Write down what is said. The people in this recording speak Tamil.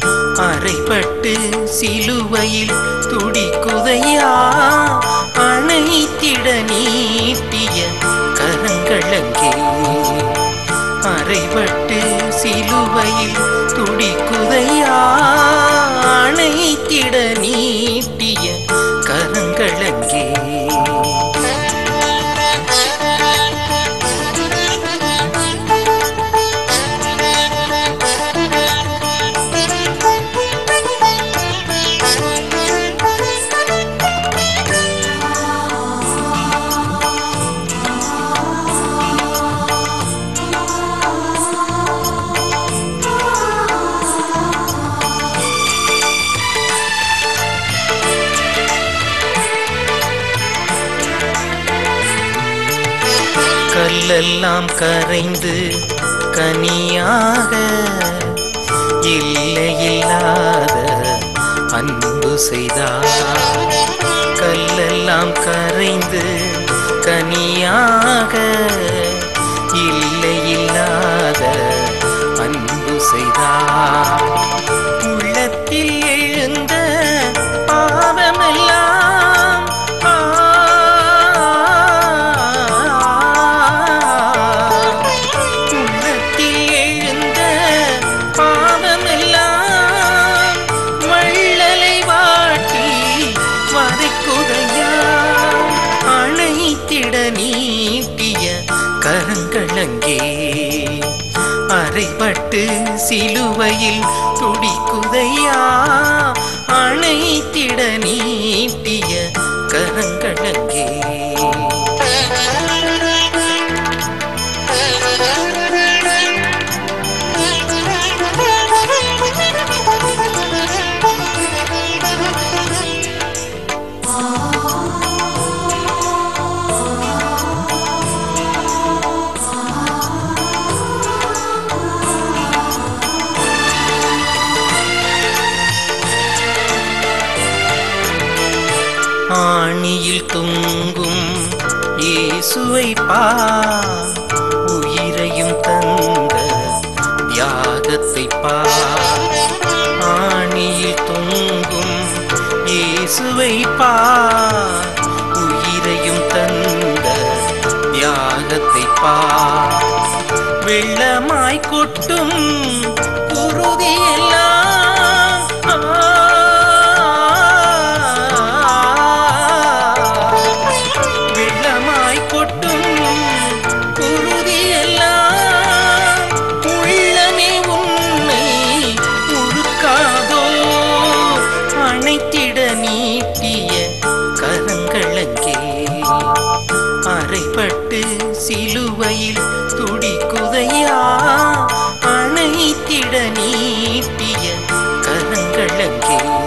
அறைப்பட்டு சிலுவையில் துடிக்குதையா அணைத்திட நீட்டிய கரங்களங்கே அறைப்பட்டு சிலுவையில் துடிக்குதையா அணைத்திட நீட்டிய கரங்களங்கே கல்லெல்லாம் கரைந்து கனியாக இல்லையில்லாத அன்பு செய்தார் கல்லெல்லாம் கரைந்து கனியாக இல்லையில்லாத அன்பு செய்தார் உள்ளத்தில் எழுந்த பாவமெல்லாம் ஆ, உள்ளத்தில் எழுந்த பாவமெல்லாம் வள்ளலை வாட்டி வதைக்குதையா அணைத்திட நீட்டிய கரங்களங்கே அறைப்பட்டு சிலுவையில் துடிக்குதையா அணைத்திட நீட்டிய கரங்களங்கே ஆணியில் தொங்கும் இயேசுவை பா உயிரையும் தந்த தியாகத்தை பா ஆணியில் தொங்கும் இயேசுவை பா உயிரையும் தந்த தியாகத்தை பா வெள்ளமாய் கொட்டும் குருதி எல்லாம் வெள்ளமாய் கொட்டும் குருதி எல்லாம் உள்ளமே உன்னை உருக்காதோ அணைத்திட நீட்டிய கரங்களங்கே அறைப்பட்டு சிலுவையில் துடிக்குதையா அணைத்திட நீட்டிய கரங்களங்கே